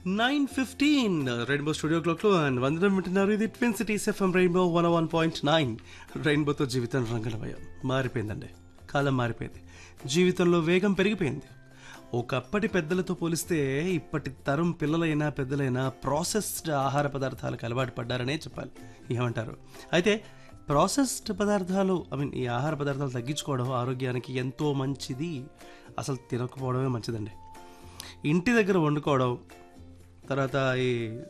nine fifteen rainbow studio క్లాక్లో and వందనం వింటున్నారు ఇది twin cities FM rainbow one one point nine రెయిన్బోతో జీవితం రంగులమయం మారిపోయిందండి కాలం మారిపోయింది జీవితంలో వేగం పెరిగిపోయింది ఒకప్పటి పెద్దలతో పోలిస్తే ఇప్పటి తరం పిల్లలైనా పెద్దలైనా ప్రాసెస్డ్ ఆహార పదార్థాలకు అలవాటు పడ్డారనే చెప్పాలి ఏమంటారు అయితే ప్రాసెస్డ్ పదార్థాలు ఐ మీన్ ఈ ఆహార పదార్థాలు తగ్గించుకోవడం ఆరోగ్యానికి ఎంతో మంచిది అసలు తినకపోవడమే మంచిదండి ఇంటి దగ్గర వండుకోవడం తర్వాత ఈ